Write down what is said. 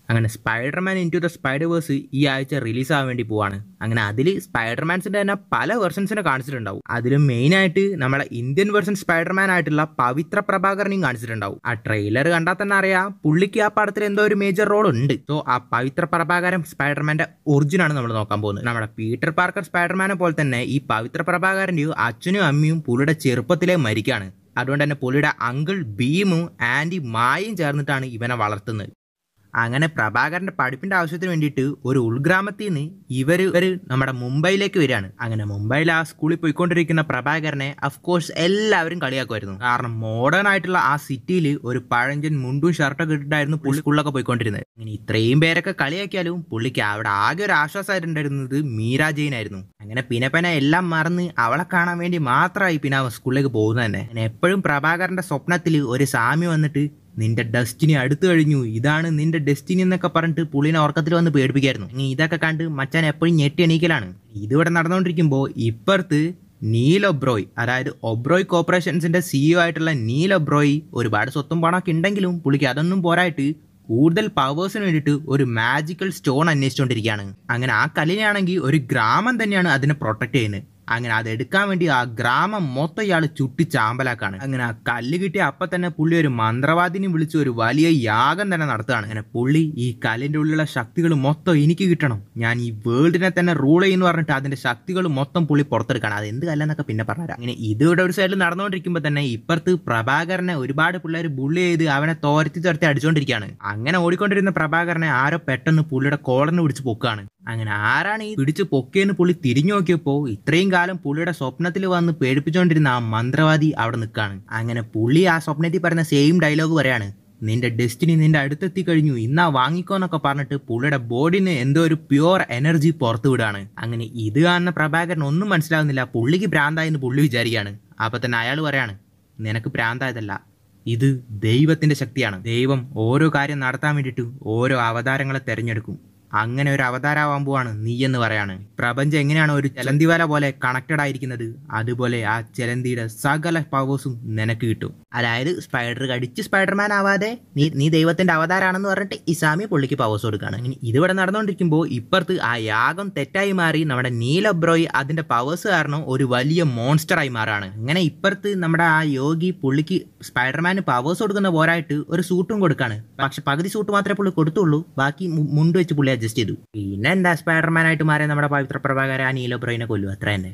അങ്ങനെ Spiderman into the Spiderverse ഈ ആഴ്ച റിലീസ് ആവാൻ വേണ്ടി പോവാണ് അങ്ങനെ അതിൽ സ്പൈഡർമാൻസിന്റെ തന്നെ പല വെർഷൻസിനെ കാണിച്ചിട്ടുണ്ടാവും അതിലും മെയിൻ ആയിട്ട് നമ്മളെ ഇന്ത്യൻ വെർഷൻ സ്പൈഡർമാൻ ആയിട്ടുള്ള പവിത്ര പ്രഭാകരനെയും കാണിച്ചിട്ടുണ്ടാവും ആ ട്രെയിലർ കണ്ടാൽ തന്നെ അറിയാം പുള്ളിക്ക് ആ പടത്തിൽ എന്തോ ഒരു മേജർ റോൾ ഉണ്ട് സോ ആ പവിത്ര പ്രഭാകരൻ സ്പൈഡർമാന്റെ ഒറിജിൻ ആണ് നമ്മൾ നോക്കാൻ പോകുന്നത് നമ്മുടെ പീറ്റർ പാർക്കർ സ്പൈഡർമാനെ പോലെ തന്നെ ഈ പവിത്ര പ്രഭാകരന്റെയും അച്ഛനും അമ്മയും പുള്ളിയുടെ ചെറുപ്പത്തിലെ മരിക്കാണ് അതുകൊണ്ട് തന്നെ പുള്ളിയുടെ അങ്കിൾ ഭീമും ആൻറ്റി മായും ചേർന്നിട്ടാണ് ഇവനെ വളർത്തുന്നത് അങ്ങനെ പ്രഭാകരന്റെ പഠിപ്പിന്റെ ആവശ്യത്തിന് വേണ്ടിയിട്ട് ഒരു ഉൾഗ്രാമത്തിൽ നിന്ന് ഇവർ ഇവർ നമ്മുടെ മുംബൈയിലേക്ക് വരികയാണ് അങ്ങനെ മുംബൈയിൽ ആ സ്കൂളിൽ പോയിക്കൊണ്ടിരിക്കുന്ന പ്രഭാകരനെ അഫ്കോഴ്സ് എല്ലാവരും കളിയാക്കുമായിരുന്നു കാരണം മോഡേൺ ആയിട്ടുള്ള ആ സിറ്റിയിൽ ഒരു പഴഞ്ചൻ മുണ്ടും ഷർട്ടൊക്കെ ഇട്ടിട്ടായിരുന്നു പുള്ളി സ്കൂളിലൊക്കെ പോയിക്കൊണ്ടിരുന്നത് അങ്ങനെ ഇത്രയും പേരൊക്കെ കളിയാക്കിയാലും പുള്ളിക്ക് അവിടെ ആകെ ഒരു ആശ്വാസമായിട്ടുണ്ടായിരുന്നത് മീര ജെയിൻ ആയിരുന്നു അങ്ങനെ പിന്നെ പിന്നെ എല്ലാം മറന്ന് അവളെ കാണാൻ വേണ്ടി മാത്രമായി പിന്നെ അവൻ സ്കൂളിലേക്ക് പോകുന്നത് തന്നെ അങ്ങനെ എപ്പോഴും പ്രഭാകരന്റെ സ്വപ്നത്തിൽ ഒരു സാമി വന്നിട്ട് നിന്റെ ഡെസ്റ്റിനി അടുത്തു കഴിഞ്ഞു ഇതാണ് നിന്റെ ഡെസ്റ്റിനി എന്നൊക്കെ പറഞ്ഞിട്ട് പുള്ളിനെ ഉറക്കത്തിൽ വന്ന് പേടിപ്പിക്കായിരുന്നു ഇനി ഇതൊക്കെ കണ്ട് മച്ചാൻ എപ്പോഴും ഞെട്ടി എണീക്കലാണ് ഇതിവിടെ നടന്നുകൊണ്ടിരിക്കുമ്പോൾ ഇപ്പുറത്ത് നീൽ ഒബ്രോയ് അതായത് ഒബ്രോയ് കോർപ്പറേഷൻസിന്റെ സിഇഒ ആയിട്ടുള്ള നീൽ ഒബ്രോയ് ഒരുപാട് സ്വത്തും പണമൊക്കെ ഉണ്ടെങ്കിലും പുള്ളിക്ക് അതൊന്നും പോരായിട്ട് കൂടുതൽ പവേഴ്സിന് വേണ്ടിയിട്ട് ഒരു മാജിക്കൽ സ്റ്റോൺ അന്വേഷിച്ചുകൊണ്ടിരിക്കുകയാണ് അങ്ങനെ ആ കല്ലിനാണെങ്കിൽ ഒരു ഗ്രാമം തന്നെയാണ് അതിനെ പ്രൊട്ടക്ട് ചെയ്യുന്നത് അങ്ങനെ അത് എടുക്കാൻ വേണ്ടി ആ ഗ്രാമം മൊത്തം ഇയാൾ ചുട്ടി ചാമ്പലാക്കാണ് അങ്ങനെ ആ കല്ല് കിട്ടിയ അപ്പൊ തന്നെ പുള്ളി ഒരു മന്ത്രവാദിനെ വിളിച്ച് ഒരു വലിയ യാഗം തന്നെ നടത്തുകയാണ് അങ്ങനെ പുള്ളി ഈ കല്ലിന്റെ ഉള്ളിലുള്ള ശക്തികൾ മൊത്തം എനിക്ക് കിട്ടണം ഞാൻ ഈ വേൾഡിനെ തന്നെ റൂൾ ചെയ്യുന്നു പറഞ്ഞിട്ട് അതിന്റെ ശക്തികൾ മൊത്തം പുള്ളി പുറത്തെടുക്കണം അത് എന്ത് കല്ലെന്നൊക്കെ പിന്നെ പറഞ്ഞുതരാം അങ്ങനെ ഇത് ഇവിടെ ഒരു സൈഡിൽ നടന്നുകൊണ്ടിരിക്കുമ്പോൾ തന്നെ ഇപ്പുറത്ത് പ്രഭാകരനെ ഒരുപാട് പിള്ളേർ ബുള്ളി ചെയ്ത് അവനെ തോരത്തി തുരത്തി അടിച്ചുകൊണ്ടിരിക്കുകയാണ് അങ്ങനെ ഓടിക്കൊണ്ടിരുന്ന പ്രഭാകരനെ ആരോ പെട്ടെന്ന് പുള്ളിയുടെ കോളറിന് പിടിച്ച് പൊക്കാണ് അങ്ങനെ ആരാണ് ഈ പിടിച്ച് പൊക്കിയെന്ന് പുള്ളി തിരിഞ്ഞു നോക്കിയപ്പോൾ ഇത്രയും കാലം പുള്ളിയുടെ സ്വപ്നത്തിൽ വന്ന് പേടിപ്പിച്ചുകൊണ്ടിരുന്ന ആ മന്ത്രവാദി അവിടെ നിൽക്കാണ് അങ്ങനെ പുള്ളി ആ സ്വപ്നത്തിൽ പറയുന്ന സെയിം ഡയലോഗ് പറയാണ് നിന്റെ ഡെസ്റ്റിനി നിന്റെ അടുത്തെത്തി കഴിഞ്ഞു ഇന്നാ വാങ്ങിക്കോന്നൊക്കെ പറഞ്ഞിട്ട് പുള്ളിയുടെ ബോഡിന് എന്തോ ഒരു പ്യുവർ എനർജി പുറത്തു വിടാണ് അങ്ങനെ ഇത് കാണുന്ന പ്രഭാകരൻ ഒന്നും മനസ്സിലാവുന്നില്ല പുള്ളിക്ക് ഭ്രാന്തായെന്ന് പുള്ളി വിചാരിക്കുകയാണ് അപ്പൊ തന്നെ അയാൾ പറയാണ് നിനക്ക് ഭ്രാന്തായതല്ല ഇത് ദൈവത്തിന്റെ ശക്തിയാണ് ദൈവം ഓരോ കാര്യം നടത്താൻ വേണ്ടിയിട്ട് ഓരോ അവതാരങ്ങളെ തെരഞ്ഞെടുക്കും അങ്ങനെ ഒരു അവതാരാവാൻ പോവാണ് നീ എന്ന് പറയാണ് പ്രപഞ്ചം എങ്ങനെയാണ് ഒരു ചലന്തിവല പോലെ കണക്റ്റഡ് ആയിരിക്കുന്നത് അതുപോലെ ആ ചലന്തിയുടെ സകല പവേഴ്സും നിനക്ക് കിട്ടും അതായത് സ്പൈഡർ കടിച്ച് സ്പൈഡർമാൻ ആവാതെ നീ നീ ദൈവത്തിന്റെ അവതാരാണെന്ന് പറഞ്ഞിട്ട് ഇസാമി പുള്ളിക്ക് പവേഴ്സ് കൊടുക്കുകയാണ് ഇനി ഇതിവിടെ നടന്നുകൊണ്ടിരിക്കുമ്പോൾ ഇപ്പുറത്ത് ആ യാഗം തെറ്റായി മാറി നമ്മുടെ നീലബ്രോയ് അതിന്റെ പവേഴ്സ് കാരണം ഒരു വലിയ മോൺസ്റ്ററായി മാറാണ് അങ്ങനെ ഇപ്പുറത്ത് നമ്മുടെ ആ യോഗി പുള്ളിക്ക് സ്പൈഡർമാന് പവേഴ്സ് കൊടുക്കുന്ന പോരായിട്ട് ഒരു സൂട്ടും കൊടുക്കാണ് പക്ഷെ പകുതി സൂട്ട് മാത്രമേ പുള്ളി കൊടുത്തുള്ളൂ ബാക്കി മു- മുണ്ട് വെച്ച് പുള്ളി അഡ്ജസ്റ്റ് ചെയ്തു പിന്നെ എന്താ സ്പൈഡർമാൻ ആയിട്ട് മാറിയ നമ്മുടെ പവിത്ര പ്രഭാകര ആ നീലബ്രോയിനെ കൊല്ലും അത്ര തന്നെ